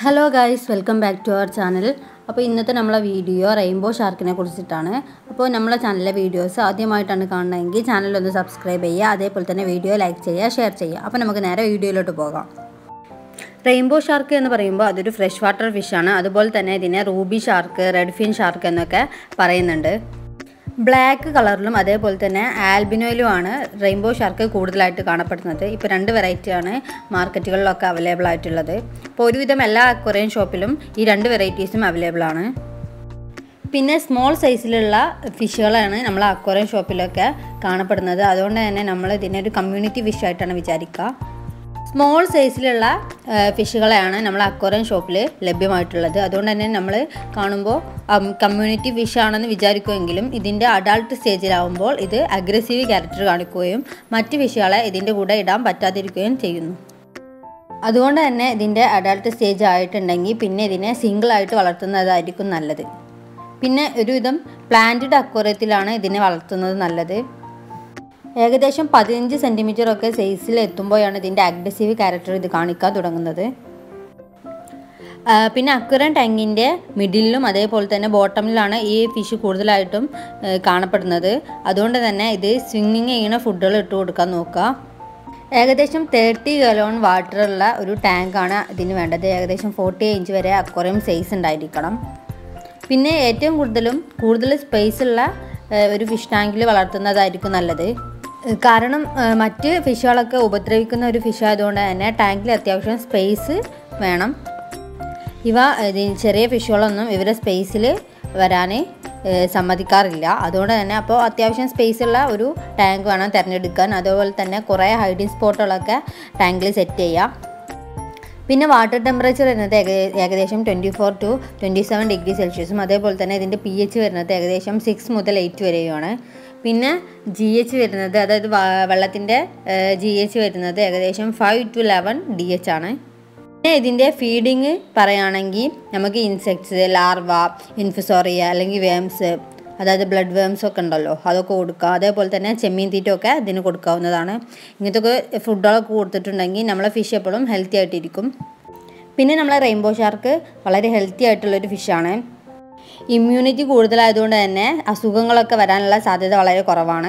hello guys welcome back to our channel അപ്പോൾ ഇന്നത്തെ നമ്മളെ വീഡിയോ റെയിൻബോ ഷാർക്കിനെ കുറിച്ചിട്ടാണ് അപ്പോൾ നമ്മളെ ചാനലിലെ വീഡിയോസ് ആദ്യമായിട്ടാണ് കാണണമെങ്കിൽ ചാനലൊന്ന് സബ്സ്ക്രൈബ് ചെയ്യുക അതേപോലെ തന്നെ വീഡിയോ ലൈക്ക് ചെയ്യുക ഷെയർ ചെയ്യുക അപ്പോൾ നമുക്ക് നേരെ വീഡിയോയിലോട്ട് പോകാം റെയിൻബോ ഷാർക്ക് എന്ന് പറയുമ്പോൾ അതൊരു ഫ്രഷ് വാട്ടർ ഫിഷാണ് അതുപോലെ തന്നെ ഇതിനെ ruby shark red fin shark എന്നൊക്കെ പറയുന്നുണ്ട് ബ്ലാക്ക് കളറിലും അതേപോലെ തന്നെ ആൽബിനോയിലുമാണ് റെയിൻബോ ഷാർക്ക് കൂടുതലായിട്ട് കാണപ്പെടുന്നത് ഇപ്പോൾ രണ്ട് വെറൈറ്റിയാണ് മാർക്കറ്റുകളിലൊക്കെ അവൈലബിൾ ആയിട്ടുള്ളത് അപ്പോൾ ഒരുവിധം എല്ലാ അക്വറിയം ഷോപ്പിലും ഈ രണ്ട് വെറൈറ്റീസും അവൈലബിൾ ആണ് പിന്നെ സ്മോൾ സൈസിലുള്ള ഫിഷുകളാണ് നമ്മൾ അക്വറിയം ഷോപ്പിലൊക്കെ കാണപ്പെടുന്നത് അതുകൊണ്ട് തന്നെ നമ്മൾ ഇതിനെ ഒരു കമ്മ്യൂണിറ്റി ഫിഷായിട്ടാണ് വിചാരിക്കുക സ്മോൾ സൈസിലുള്ള ഫിഷുകളെയാണ് നമ്മൾ അക്വറിയം ഷോപ്പിൽ ലഭ്യമായിട്ടുള്ളത് അതുകൊണ്ട് തന്നെ നമ്മൾ കാണുമ്പോൾ കമ്മ്യൂണിറ്റി ഫിഷ് ആണെന്ന് വിചാരിക്കുമെങ്കിലും ഇതിൻ്റെ അഡൾട്ട് സ്റ്റേജിലാവുമ്പോൾ ഇത് അഗ്രസീവ് ക്യാരക്ടർ കാണിക്കുകയും മറ്റ് ഫിഷുകളെ ഇതിൻ്റെ കൂടെ ഇടാൻ പറ്റാതിരിക്കുകയും ചെയ്യുന്നു അതുകൊണ്ട് തന്നെ ഇതിൻ്റെ അഡൾട്ട് സ്റ്റേജ് ആയിട്ടുണ്ടെങ്കിൽ പിന്നെ ഇതിനെ സിംഗിളായിട്ട് വളർത്തുന്നതായിരിക്കും നല്ലത് പിന്നെ ഒരുവിധം പ്ലാന്റഡ് അക്വറിയത്തിലാണ് ഇതിനെ വളർത്തുന്നത് നല്ലത് ഏകദേശം പതിനഞ്ച് സെൻറ്റിമീറ്റർ ഒക്കെ സൈസിൽ എത്തുമ്പോഴാണ് ഇതിൻ്റെ അഗ്രസീവ് ക്യാരക്ടർ ഇത് കാണിക്കാൻ തുടങ്ങുന്നത് പിന്നെ അക്വറൻ ടാങ്കിൻ്റെ മിഡിലും അതേപോലെ തന്നെ ബോട്ടമിലാണ് ഈ ഫിഷ് കൂടുതലായിട്ടും കാണപ്പെടുന്നത് അതുകൊണ്ട് തന്നെ ഇത് സ്വിമ്മിങ് ചെയ്യുന്ന ഫുഡുകൾ ഇട്ട് കൊടുക്കാൻ നോക്കുക ഏകദേശം തേർട്ടി ഗലോൺ വാട്ടറുള്ള ഒരു ടാങ്കാണ് ഇതിന് വേണ്ടത് ഏകദേശം ഫോർട്ടി ഇഞ്ച് വരെ അക്വറിയം സൈസ് ഉണ്ടായിരിക്കണം പിന്നെ ഏറ്റവും കൂടുതലും കൂടുതൽ സ്പേസ് ഉള്ള ഒരു ഫിഷ് ടാങ്കിൽ വളർത്തുന്നതായിരിക്കും നല്ലത് കാരണം മറ്റ് ഫിഷുകളൊക്കെ ഉപദ്രവിക്കുന്ന ഒരു ഫിഷ് ആയതുകൊണ്ട് തന്നെ ടാങ്കിൽ അത്യാവശ്യം സ്പേസ് വേണം ഇവ ചെറിയ ഫിഷുകളൊന്നും ഇവരെ സ്പേസിൽ വരാൻ സമ്മതിക്കാറില്ല അതുകൊണ്ട് തന്നെ അപ്പോൾ അത്യാവശ്യം സ്പേസ് ഉള്ള ഒരു ടാങ്ക് വേണം തിരഞ്ഞെടുക്കാൻ അതുപോലെ തന്നെ കുറേ ഹൈഡിങ് സ്പോട്ടുകളൊക്കെ ടാങ്കിൽ സെറ്റ് ചെയ്യാം പിന്നെ വാട്ടർ ടെമ്പറേച്ചർ വരുന്നത് ഏകദേശം twenty four to twenty seven degree സെൽഷ്യസും അതേപോലെ തന്നെ ഇതിൻ്റെ പി എച്ച് വരുന്നത് ഏകദേശം സിക്സ് മുതൽ എയ്റ്റ് വരെയുമാണ് പിന്നെ ജി എച്ച് വരുന്നത് അതായത് വെള്ളത്തിൻ്റെ ജി എച്ച് വരുന്നത് ഏകദേശം five to eleven D H ആണ് പിന്നെ ഇതിൻ്റെ ഫീഡിങ് പറയുകയാണെങ്കിൽ നമുക്ക് ഇൻസെക്ട്സ് ലാർവ ഇൻഫിസോറിയ അല്ലെങ്കിൽ വേംസ് അതായത് ബ്ലഡ് വേംസ് ഒക്കെ ഉണ്ടല്ലോ അതൊക്കെ കൊടുക്കുക അതേപോലെ തന്നെ ചെമ്മീൻ തീറ്റൊക്കെ ഇതിന് കൊടുക്കാവുന്നതാണ് ഇങ്ങനത്തെ ഒക്കെ ഫുഡുകളൊക്കെ കൊടുത്തിട്ടുണ്ടെങ്കിൽ നമ്മളെ ഫിഷ് എപ്പോഴും ഹെൽത്തി ആയിട്ടിരിക്കും പിന്നെ നമ്മളെ റെയിൻബോ ഷാർക്ക് വളരെ ഹെൽത്തി ആയിട്ടുള്ളൊരു ഫിഷാണ് ഇമ്മ്യൂണിറ്റി കൂടുതലായതുകൊണ്ട് തന്നെ അസുഖങ്ങളൊക്കെ വരാനുള്ള സാധ്യത വളരെ കുറവാണ്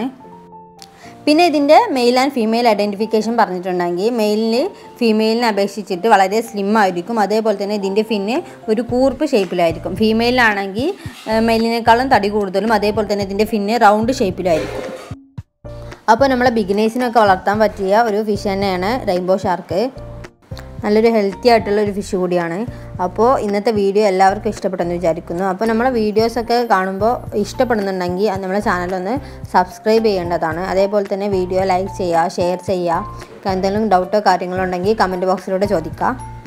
പിന്നെ ഇതിൻ്റെ മെയിൽ ആൻഡ് ഫീമെയിൽ ഐഡൻറ്റിഫിക്കേഷൻ പറഞ്ഞിട്ടുണ്ടെങ്കിൽ മെയിലിന് ഫീമെയിലിനെ അപേക്ഷിച്ചിട്ട് വളരെ സ്ലിം ആയിരിക്കും അതേപോലെ തന്നെ ഇതിൻ്റെ ഫിന്ന് ഒരു കൂർപ്പ് ഷേപ്പിലായിരിക്കും ഫീമെയിലാണെങ്കിൽ മെയിലിനേക്കാളും തടി കൂടുതലും അതേപോലെ തന്നെ ഇതിൻ്റെ ഫിന്ന് റൗണ്ട് ഷേപ്പിലായിരിക്കും അപ്പോൾ നമ്മളെ ബിഗിനേഴ്സിനൊക്കെ വളർത്താൻ പറ്റിയ ഒരു ഫിഷ് തന്നെയാണ് റെയിൻബോ ഷാർക്ക് നല്ലൊരു ഹെൽത്തി ആയിട്ടുള്ള ഒരു ഫിഷ് കൂടിയാണ് അപ്പോൾ ഇന്നത്തെ വീഡിയോ എല്ലാവർക്കും ഇഷ്ടപ്പെട്ടെന്ന് വിചാരിക്കുന്നു അപ്പോൾ നമ്മളെ വീഡിയോസൊക്കെ കാണുമ്പോൾ ഇഷ്ടപ്പെടുന്നുണ്ടെങ്കിൽ നമ്മളെ ചാനലൊന്ന് സബ്സ്ക്രൈബ് ചെയ്യേണ്ടതാണ് അതേപോലെ തന്നെ വീഡിയോ ലൈക്ക് ചെയ്യുക ഷെയർ ചെയ്യുക എന്തെങ്കിലും ഡൗട്ടോ കാര്യങ്ങളോ ഉണ്ടെങ്കിൽ കമൻറ്റ് ബോക്സിലൂടെ ചോദിക്കുക